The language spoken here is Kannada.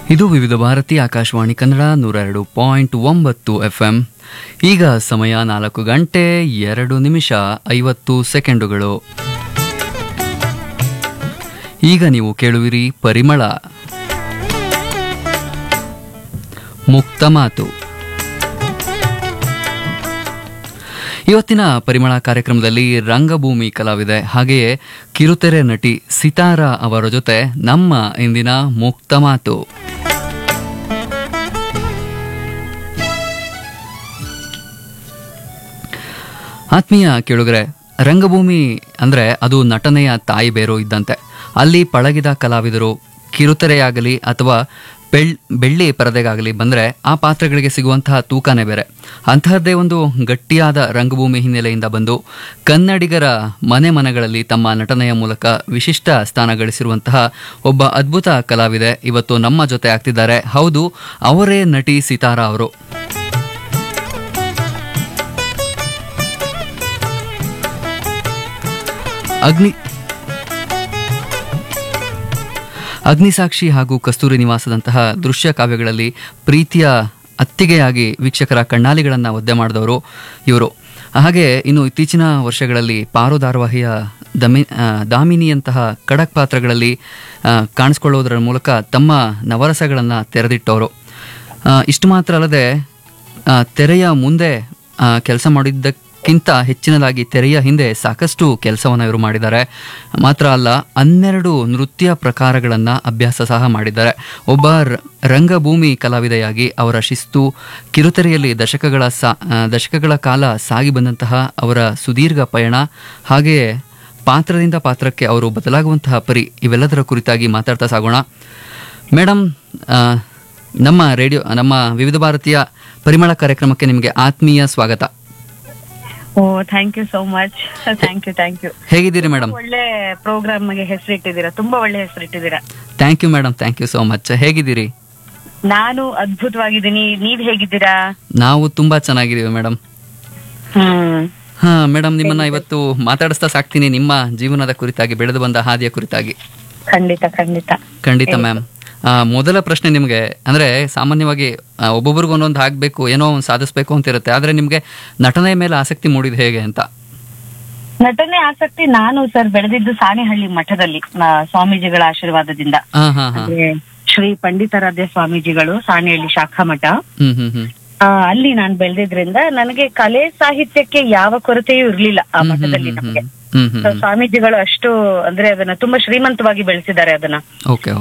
ಇದು ವಿವಿಧ ಭಾರತಿ ಆಕಾಶವಾಣಿ ಕನ್ನಡ ನೂರ ಎರಡು ಪಾಯಿಂಟ್ ಒಂಬತ್ತು ಎಫ್ ಎಂ ಈಗ ಸಮಯ ನಾಲ್ಕು ಗಂಟೆ ಎರಡು ನಿಮಿಷ ಐವತ್ತು ಸೆಕೆಂಡುಗಳು ಈಗ ನೀವು ಕೇಳುವಿರಿ ಪರಿಮಳ ಮುಕ್ತ ಮಾತು ಇವತ್ತಿನ ಪರಿಮಳ ಕಾರ್ಯಕ್ರಮದಲ್ಲಿ ರಂಗಭೂಮಿ ಕಲಾವಿದೆ ಹಾಗೆಯೇ ಕಿರುತೆರೆ ನಟಿ ಸಿತಾರಾ ಅವರ ಜೊತೆ ನಮ್ಮ ಇಂದಿನ ಮುಕ್ತ ಮಾತು ಆತ್ಮೀಯ ಕೇಳುಗರೆ ರಂಗಭೂಮಿ ಅಂದ್ರೆ ಅದು ನಟನೆಯ ತಾಯಿ ಬೇರು ಇದ್ದಂತೆ ಅಲ್ಲಿ ಪಳಗಿದ ಕಲಾವಿದರು ಕಿರುತೆರೆಯಾಗಲಿ ಅಥವಾ ಬೆಳ್ ಬೆಳ್ಳಿ ಪರದೆಗಾಗಲಿ ಬಂದರೆ ಆ ಪಾತ್ರಗಳಿಗೆ ಸಿಗುವಂತಹ ತೂಕನೇ ಬೇರೆ ಅಂತಹದ್ದೇ ಒಂದು ಗಟ್ಟಿಯಾದ ರಂಗಭೂಮಿ ಹಿನ್ನೆಲೆಯಿಂದ ಬಂದು ಕನ್ನಡಿಗರ ಮನೆ ಮನೆಗಳಲ್ಲಿ ತಮ್ಮ ನಟನೆಯ ಮೂಲಕ ವಿಶಿಷ್ಟ ಸ್ಥಾನ ಗಳಿಸಿರುವಂತಹ ಒಬ್ಬ ಅದ್ಭುತ ಕಲಾವಿದೆ ಇವತ್ತು ನಮ್ಮ ಜೊತೆ ಆಗ್ತಿದ್ದಾರೆ ಹೌದು ಅವರೇ ನಟಿ ಸಿತಾರಾ ಅವರು ಅಗ್ನಿ ಅಗ್ನಿಸಾಕ್ಷಿ ಹಾಗೂ ಕಸ್ತೂರಿ ನಿವಾಸದಂತಹ ದೃಶ್ಯ ಕಾವ್ಯಗಳಲ್ಲಿ ಪ್ರೀತಿಯ ಅತ್ತಿಗೆಯಾಗಿ ವೀಕ್ಷಕರ ಕಣ್ಣಾಲಿಗಳನ್ನು ಒದ್ದೆ ಮಾಡಿದವರು ಇವರು ಹಾಗೆ ಇನ್ನು ಇತ್ತೀಚಿನ ವರ್ಷಗಳಲ್ಲಿ ಪಾರು ಧಾರಾವಾಹಿಯ ದಮಿ ಆ, ದಾಮಿನಿಯಂತಹ ಖಡಕ್ ಪಾತ್ರಗಳಲ್ಲಿ ಆ, ಕಾಣಿಸ್ಕೊಳ್ಳೋದರ ಮೂಲಕ ತಮ್ಮ ನವರಸಗಳನ್ನು ತೆರೆದಿಟ್ಟವರು ಆ, ಇಷ್ಟು ಮಾತ್ರ ಅಲ್ಲದೆ ಆ, ತೆರೆಯ ಮುಂದೆ ಕೆಲಸ ಮಾಡಿದ್ದಕ್ಕಿಂತ ಹೆಚ್ಚಿನದಾಗಿ ತೆರೆಯ ಹಿಂದೆ ಸಾಕಷ್ಟು ಕೆಲಸವನ್ನು ಇವರು ಮಾಡಿದ್ದಾರೆ ಮಾತ್ರ ಅಲ್ಲ ಹನ್ನೆರಡು ನೃತ್ಯ ಪ್ರಕಾರಗಳನ್ನು ಅಭ್ಯಾಸ ಸಹ ಮಾಡಿದ್ದಾರೆ ಒಬ್ಬ ರ- ರಂಗಭೂಮಿ ಕಲಾವಿದೆಯಾಗಿ ಅವರ ಶಿಸ್ತು ಕಿರುತೆರೆಯಲ್ಲಿ ದಶಕಗಳ ಸಾ ಆ, ದಶಕಗಳ ಕಾಲ ಸಾಗಿ ಬಂದಂತಹ ಅವರ ಸುದೀರ್ಘ ಪಯಣ ಹಾಗೆಯೇ ಪಾತ್ರದಿಂದ ಪಾತ್ರಕ್ಕೆ ಅವರು ಬದಲಾಗುವಂತಹ ಪರಿ ಇವೆಲ್ಲದರ ಕುರಿತಾಗಿ ಮಾತಾಡ್ತಾ ಸಾಗೋಣ ಮೇಡಮ್ ಆ, ನಮ್ಮ ರೇಡಿಯೋ ನಮ್ಮ ವಿವಿಧ ಭಾರತೀಯ ಪರಿಮಳ ಕಾರ್ಯಕ್ರಮಕ್ಕೆ ನಿಮಗೆ ಆತ್ಮೀಯ ಸ್ವಾಗತ ಓ thank you so much thank you thank you ಹೇಗಿದ್ದೀರಿ ಮೇಡಮ್ ಒಳ್ಳೆ ಪ್ರೋಗ್ರಾಮ್ಗೆ ಹೆಸರಿಟ್ಟಿದ್ದೀರಾ ತುಂಬಾ ಒಳ್ಳೆ ಹೆಸರಿಟ್ಟಿದ್ದೀರಾ thank you madam thank you so much ಹೇಗಿದ್ದೀರಿ ನಾನು ಅದ್ಭುತವಾಗಿದ್ದೀನಿ ನೀವ್ ಹೇಗಿದ್ದೀರಾ ನಾವು ತುಂಬಾ ಚೆನ್ನಾಗಿದ್ದೀವಿ ಮೇಡಮ್ ಹ್ಮ್ ಹಾ ಮೇಡಮ್ ನಿಮ್ಮನ್ನ ಇವತ್ತು ಮಾತಾಡಿಸ್ತಾ ಸಾಕ್ತೀನಿ ನಿಮ್ಮ ಜೀವನದ ಕುರಿತಾಗಿ ಬೆಳೆದು ಬಂದ ಹಾದಿಯ ಕುರಿತಾಗಿ ಖಂಡಿತ ಖಂಡಿತ ಖಂಡಿತ ಮ್ಯಾಮ್ ಮೊದಲ ಪ್ರಶ್ನೆ ನಿಮಗೆ ಅಂದ್ರೆ ಸಾಮಾನ್ಯವಾಗಿ ಆ, ಒಬ್ಬೊಬ್ರಿಗೂ ಒಂದೊಂದು ಆಗ್ಬೇಕು ಏನೋ ಒಂದು ಸಾಧಿಸ್ಬೇಕು ಅಂತ ಇರುತ್ತೆ ಆದ್ರೆ ನಿಮ್ಗೆ ನಟನೆಯ ಮೇಲೆ ಆಸಕ್ತಿ ಮೂಡಿದ ಹೇಗೆ ಅಂತ ನಟನೆ ಆಸಕ್ತಿ ನಾನು ಸರ್ ಬೆಳೆದಿದ್ದು ಸಾಣೆಹಳ್ಳಿ ಮಠದಲ್ಲಿ ಆ, ಸ್ವಾಮೀಜಿಗಳ ಆಶೀರ್ವಾದದಿಂದ ಹಾ ಹಾ ಹಾ ಅಂದ್ರೆ ಶ್ರೀ ಪಂಡಿತಾರಾಧ್ಯ ಸ್ವಾಮೀಜಿಗಳು ಸಾಣೆಹಳ್ಳಿ ಶಾಖಾ ಮಠ ಹ್ಮ್ ಹ್ಮ್ ಹ್ಮ್ ಆ, ಅಲ್ಲಿ ನಾನು ಬೆಳೆದಿದ್ರಿಂದ ನನಗೆ ಕಲೆ ಸಾಹಿತ್ಯಕ್ಕೆ ಯಾವ ಕೊರತೆಯೂ ಇರ್ಲಿಲ್ಲ ಆ ಮಠದಲ್ಲಿ ನಮಗೆ ಹ್ಮ್ ಹ್ಮ್ So, ಸ್ವಾಮೀಜಿಗಳು ಅಷ್ಟು ಅಂದ್ರೆ ಅದನ್ನ ತುಂಬಾ ಶ್ರೀಮಂತವಾಗಿ ಬೆಳೆಸಿದ್ದಾರೆ ಅದನ್ನ ಓಕೆ